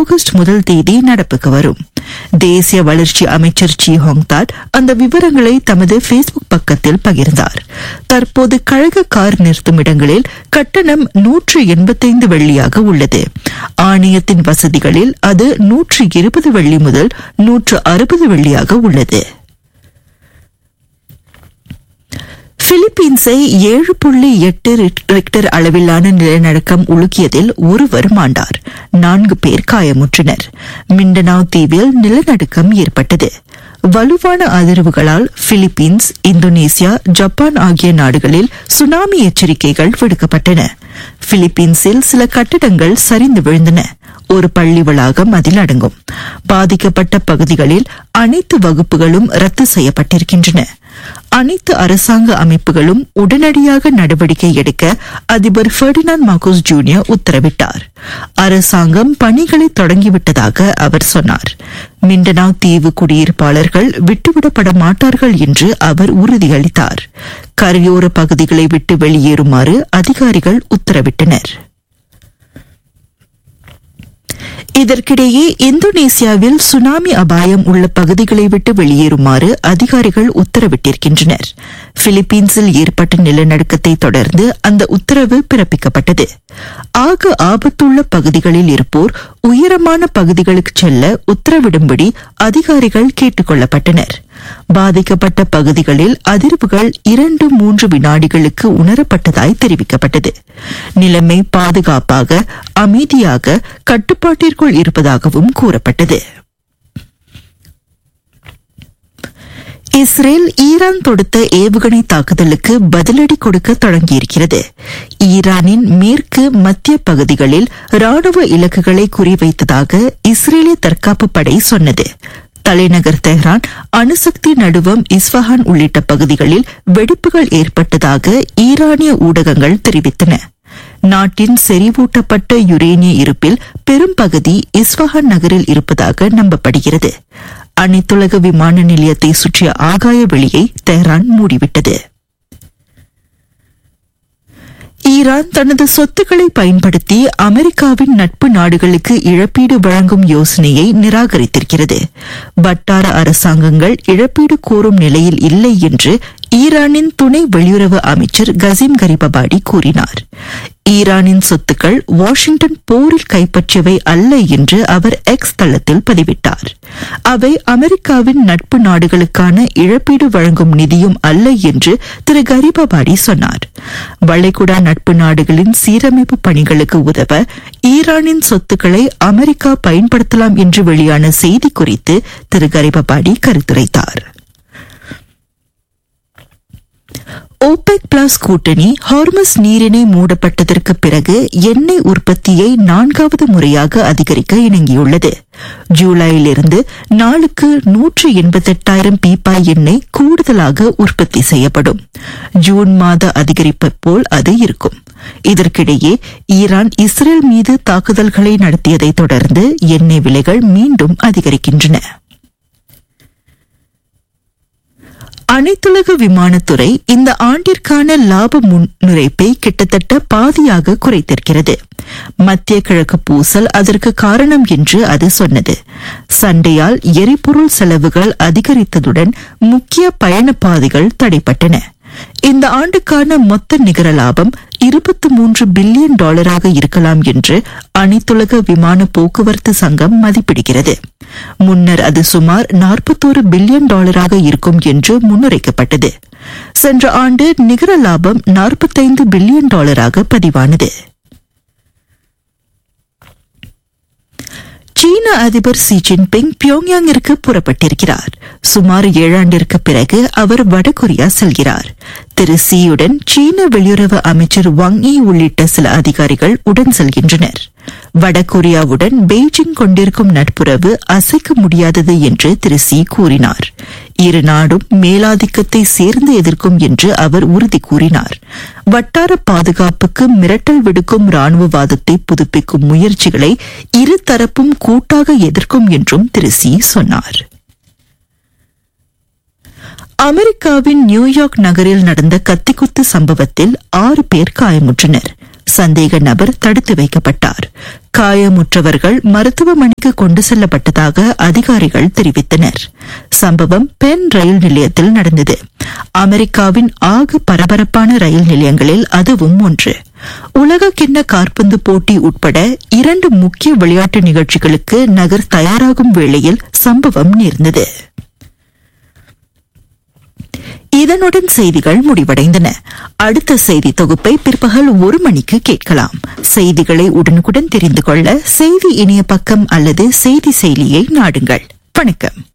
August முதல் தேதி நடப்புக்கு வரும் தேசிய வளர்ச்சி அமைச்சர் சி ஹோங்தாட் அந்த விவரங்களை தமது ஃபேஸ்புக் பக்கத்தில் பகிர்ந்தார் தற்போது கழக கார் நிறுத்தும் இடங்களில் கட்டணம் நூற்று எண்பத்தைந்து வெள்ளியாக உள்ளது ஆணையத்தின் வசதிகளில் அது நூற்று இருபது வெள்ளி முதல் நூற்று அறுபது வெள்ளியாக உள்ளது பிலிப்பீன்ஸை ஏழு புள்ளி எட்டு ரிக்டர் அளவிலான நிலநடுக்கம் உலுக்கியதில் ஒருவர் மாண்டார் நான்கு பேர் காயமுற்றனர் மிண்டனாவ் தீவில் நிலநடுக்கம் ஏற்பட்டது வலுவான அதிர்வுகளால் பிலிப்பீன்ஸ் இந்தோனேசியா ஜப்பான் ஆகிய நாடுகளில் சுனாமி எச்சரிக்கைகள் விடுக்கப்பட்டன பிலிப்பீன்ஸில் சில கட்டடங்கள் சரிந்து விழுந்தன ஒரு பள்ளி வளாகம் அதில் அடங்கும் பாதிக்கப்பட்ட பகுதிகளில் அனைத்து வகுப்புகளும் ரத்து செய்யப்பட்டிருக்கின்றன அனைத்து அரசாங்க அமைப்புகளும் உடனடியாக நடவடிக்கை எடுக்க அதிபர் பெர்டினாண்ட் மார்கோஸ் ஜூனியர் உத்தரவிட்டார் அரசாங்கம் பணிகளை தொடங்கிவிட்டதாக அவர் சொன்னார் மிண்டனாவ் தீவு குடியிருப்பாளர்கள் விட்டுவிடப்பட மாட்டார்கள் என்று அவர் உறுதியளித்தார் கரையோர பகுதிகளை விட்டு வெளியேறுமாறு அதிகாரிகள் உத்தரவிட்டனர் இதற்கிடையே இந்தோனேசியாவில் சுனாமி அபாயம் உள்ள பகுதிகளை விட்டு வெளியேறுமாறு அதிகாரிகள் உத்தரவிட்டிருக்கின்றனர் பிலிப்பீன்ஸில் ஏற்பட்ட நிலநடுக்கத்தை தொடர்ந்து அந்த உத்தரவு பிறப்பிக்கப்பட்டது ஆக ஆபத்துள்ள பகுதிகளில் இருப்போர் உயரமான பகுதிகளுக்கு செல்ல உத்தரவிடும்படி அதிகாரிகள் கேட்டுக் கொள்ளப்பட்டனர் பாதிக்கப்பட்ட பகுதிகளில் அதிர்வுகள் இரண்டு மூன்று வினாடிகளுக்கு உணரப்பட்டதாய் தெரிவிக்கப்பட்டது நிலைமை பாதுகாப்பாக அமைதியாக கட்டுப்பாட்டிற்குள் இருப்பதாகவும் கூறப்பட்டது இஸ்ரேல் ஈரான் தொடுத்த ஏவுகணை தாக்குதலுக்கு பதிலடி கொடுக்க தொடங்கியிருக்கிறது ஈரானின் மேற்கு மத்திய பகுதிகளில் ராணுவ இலக்குகளை குறிவைத்ததாக இஸ்ரேலிய தற்காப்பு படை சொன்னது தலைநகர் தெஹ்ரான் அணுசக்தி நடுவம் இஸ்ஃபஹான் உள்ளிட்ட பகுதிகளில் வெடிப்புகள் ஏற்பட்டதாக ஈரானிய ஊடகங்கள் தெரிவித்தன நாட்டின் செறிவூட்டப்பட்ட யுரேனிய இருப்பில் பெரும்பகுதி இஸ்ஃபஹான் நகரில் இருப்பதாக நம்பப்படுகிறது அனைத்துலக விமான நிலையத்தை சுற்றிய ஆகாய வெளியை தெஹ்ரான் மூடிவிட்டது ஈரான் தனது சொத்துக்களை பயன்படுத்தி அமெரிக்காவின் நட்பு நாடுகளுக்கு இழப்பீடு வழங்கும் யோசனையை நிராகரித்திருக்கிறது வட்டார அரசாங்கங்கள் இழப்பீடு கோரும் நிலையில் இல்லை என்று ஈரானின் துணை வெளியுறவு அமைச்சர் கசிம் கரிபபாடி கூறினார் ஈரானின் சொத்துக்கள் வாஷிங்டன் போரில் கைப்பற்றியவை அல்ல என்று அவர் எக்ஸ் தளத்தில் பதிவிட்டார் அவை அமெரிக்காவின் நட்பு நாடுகளுக்கான இழப்பீடு வழங்கும் நிதியும் அல்ல என்று திரு கரிபபாடி சொன்னார் வளைகுடா நட்பு நாடுகளின் சீரமைப்பு பணிகளுக்கு உதவ ஈரானின் சொத்துக்களை அமெரிக்கா பயன்படுத்தலாம் என்று வெளியான செய்தி குறித்து திரு கரிபபாடி கருத்துரைத்தார் ஓபெக் பிளஸ் கூட்டணி ஹார்மஸ் நீரிணை மூடப்பட்டதற்கு பிறகு எண்ணெய் உற்பத்தியை நான்காவது முறையாக அதிகரிக்க இணங்கியுள்ளது ஜூலையிலிருந்து நாளுக்கு நூற்று எண்பத்தெட்டாயிரம் பீப்பாய் எண்ணெய் கூடுதலாக உற்பத்தி செய்யப்படும் ஜூன் மாத அதிகரிப்பு போல் அது இருக்கும் இதற்கிடையே ஈரான் இஸ்ரேல் மீது தாக்குதல்களை நடத்தியதை தொடர்ந்து எண்ணெய் விலைகள் மீண்டும் அதிகரிக்கின்றன அனைத்துலக விமானத்துறை இந்த ஆண்டிற்கான லாப முன்னுரைப்பை கிட்டத்தட்ட பாதியாக குறைத்திருக்கிறது மத்திய கிழக்கு பூசல் அதற்கு காரணம் என்று அது சொன்னது சண்டையால் எரிபொருள் செலவுகள் அதிகரித்ததுடன் முக்கிய பயண பாதைகள் தடைப்பட்டன இந்த ஆண்டுக்கான மொத்த நிகர லாபம் இருபத்தி மூன்று பில்லியன் டாலராக இருக்கலாம் என்று அனைத்துலக விமான போக்குவரத்து சங்கம் மதிப்பிடுகிறது முன்னர் அது சுமார் நாற்பத்தோரு பில்லியன் டாலராக இருக்கும் என்று முன்னுரைக்கப்பட்டது சென்ற ஆண்டு நிகர லாபம் நாற்பத்தைந்து பில்லியன் டாலராக பதிவானது சீன அதிபர் சி ஜின்பிங் பியோங்யாங்கிற்கு புறப்பட்டிருக்கிறார் சுமார் ஏழாண்டிற்கு பிறகு அவர் வடகொரியா செல்கிறார் திரு சியுடன் சீன வெளியுறவு அமைச்சர் வாங் யி உள்ளிட்ட சில அதிகாரிகள் உடன் செல்கின்றனர் வடகொரியாவுடன் பெய்ஜிங் கொண்டிருக்கும் நட்புறவு அசைக்க முடியாதது என்று திரு சி கூறினார் இரு நாடும் மேலாதிக்கத்தை சேர்ந்து எதிர்க்கும் என்று அவர் உறுதி கூறினார் வட்டார பாதுகாப்புக்கு மிரட்டல் விடுக்கும் ராணுவவாதத்தை புதுப்பிக்கும் முயற்சிகளை இருதரப்பும் கூட்டாக எதிர்க்கும் என்றும் திரு சி சொன்னார் அமெரிக்காவின் நியூயார்க் நகரில் நடந்த கத்திக்குத்து சம்பவத்தில் ஆறு பேர் காயமுற்றனர் சந்தேக நபர் தடுத்து வைக்கப்பட்டார் காயமுற்றவர்கள் மருத்துவமனைக்கு கொண்டு செல்லப்பட்டதாக அதிகாரிகள் தெரிவித்தனர் சம்பவம் பென் ரயில் நிலையத்தில் நடந்தது அமெரிக்காவின் ஆக பரபரப்பான ரயில் நிலையங்களில் அதுவும் ஒன்று உலக கிண்ண காற்பந்து போட்டி உட்பட இரண்டு முக்கிய விளையாட்டு நிகழ்ச்சிகளுக்கு நகர் தயாராகும் வேளையில் சம்பவம் நேர்ந்தது இதனுடன் செய்திகள் முடிவடைந்தன அடுத்த செய்தி தொகுப்பை பிற்பகல் ஒரு மணிக்கு கேட்கலாம் செய்திகளை உடனுக்குடன் தெரிந்து கொள்ள செய்தி இணைய பக்கம் அல்லது செய்தி செயலியை நாடுங்கள் வணக்கம்